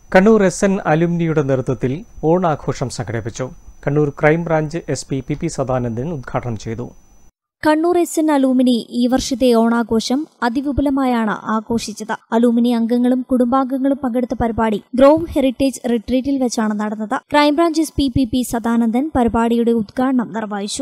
Kannur S N അലുമിനിയുടെ നേതൃത്വത്തിൽ ഓണാഘോഷം സംഘടിപ്പിച്ചു Kannur crime branch S P P P Sadanandan ഉദ്ഘാടനം ചെയ്തു കണ്ണൂർ എസ് എൻ അലൂമിനി ഈ വർഷത്തെ ഓണാഘോഷം അതിവിപുലമായാണ് ആഘോഷിച്ചത് അലൂമിനി അംഗങ്ങളും കുടുംബാംഗങ്ങളും പങ്കെടുത്ത പരിപാടി ഗ്രോവ് ഹെറിറ്റേജ് റിട്രീറ്റിൽ വെച്ചാണ് നടന്നത് crime branch S P P P Sadanandan പരിപാടിയുടെ ഉദ്ഘാടനം നിർവഹിച്ചു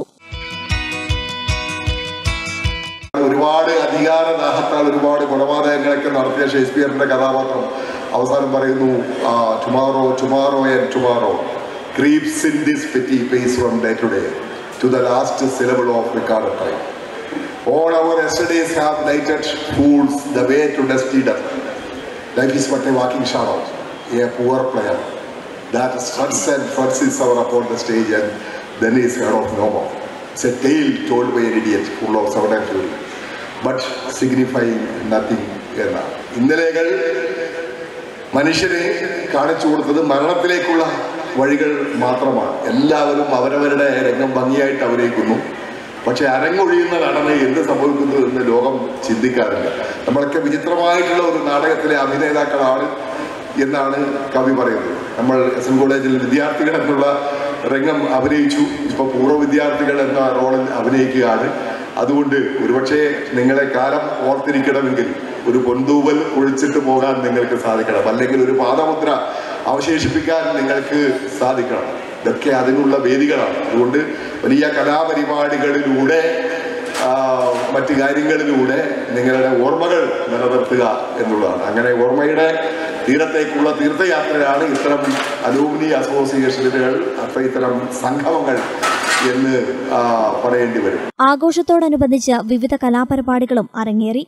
ഒരുപാട് അധികാരദാഹത്താൽ ഒരുപാട് കൊലപാതകങ്ങളൊക്കെ നടത്തിയ ഷേക്സ്പിയറിന്റെ കഥാപാത്രം അവസാനം പറയുന്നു tomorrow tomorrow and tomorrow creeps in this petty pace from day to day to the last syllable of record time all our yesterdays have lighted fools the way to dusty death life is but a walking shadow a poor player that struts and frets is our upon the stage and then is heard of no more. It's a tale told by an idiot full of sound and fury, but signifying nothing എന്നാണ് ഇന്നലെകൾ മനുഷ്യരെ കാണിച്ചു കൊടുത്തത് മരണത്തിലേക്കുള്ള വഴികൾ മാത്രമാണ് എല്ലാവരും അവരവരുടെ രംഗം ഭംഗിയായിട്ട് അഭിനയിക്കുന്നു പക്ഷെ അരങ്ങൊഴിയുന്ന നടന് എന്ത് സംഭവിക്കുന്നു എന്ന് ലോകം ചിന്തിക്കാറില്ല നമ്മളൊക്കെ വിചിത്രമായിട്ടുള്ള ഒരു നാടകത്തിലെ അഭിനേതാക്കളാണ് എന്നാണ് കവി പറയുന്നത് നമ്മൾ എസ് എൻ കോളേജിൽ വിദ്യാർത്ഥികൾ എന്നുള്ള രംഗം അഭിനയിച്ചു ഇപ്പോൾ പൂർവ്വ വിദ്യാർത്ഥികൾ എന്ന റോളിൽ അഭിനയിക്കുകയാണ് അതുകൊണ്ട് ഒരുപക്ഷെ നിങ്ങളെ കാലം ഓർത്തിരിക്കണമെങ്കിൽ ഒരു പൊന്തൂവൽ ഒഴിച്ചിട്ട് പോകാൻ നിങ്ങൾക്ക് സാധിക്കണം അല്ലെങ്കിൽ ഒരു പാദമുദ്ര അവശേഷിപ്പിക്കാൻ നിങ്ങൾക്ക് സാധിക്കണം ഇതൊക്കെ അതിനുള്ള വേദികളാണ് അതുകൊണ്ട് വലിയ കലാപരിപാടികളിലൂടെ ആ, മറ്റ് കാര്യങ്ങളിലൂടെ നിങ്ങളുടെ ഓർമ്മകൾ നിലനിർത്തുക എന്നുള്ളതാണ് അങ്ങനെ ഓർമ്മയുടെ തീരത്തേക്കുള്ള തീർത്ഥയാത്രയാണ് ഇത്തരം അലൂമിനി അസോസിയേഷനുകൾ അത്ര ഇത്തരം സംഗമങ്ങൾ എന്ന് ആ, പറയേണ്ടി വരും ആഘോഷത്തോടനുബന്ധിച്ച് വിവിധ കലാപരിപാടികളും അരങ്ങേറി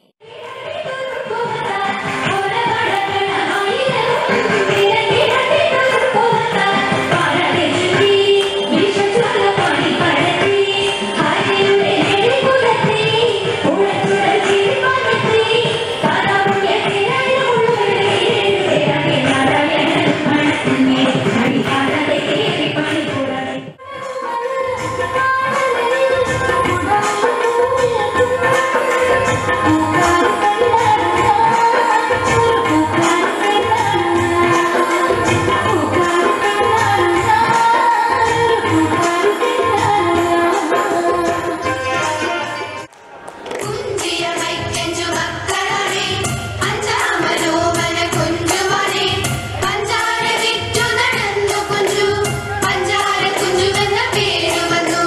കുഞ്ചിയമൈക്കഞ്ചു മക്കളാണേ അഞ്ചാമലോമന കുഞ്ചുവാണേ പഞ്ചാര വിറ്റു നടന്നു കുഞ്ചു പഞ്ചാര കുഞ്ചുവെന്ന പേര് വന്നു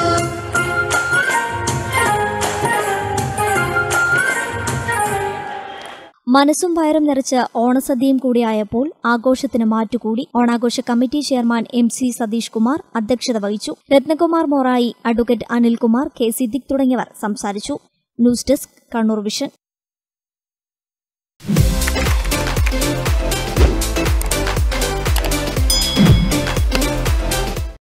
മനസ്സും വയറും നിറച്ച് ഓണസദ്യയും കൂടിയായപ്പോൾ ആഘോഷത്തിന് മാറ്റുകൂടി ഓണാഘോഷ committee chairman M C Satheesh Kumar അധ്യക്ഷത വഹിച്ചു രത്നകുമാർ മൊറായി അഡ്വക്കേറ്റ് അനിൽകുമാർ കെ സിദ്ദിഖ് തുടങ്ങിയവർ സംസാരിച്ചു ന്യൂസ് ഡെസ്ക് കണ്ണൂർ വിഷൻ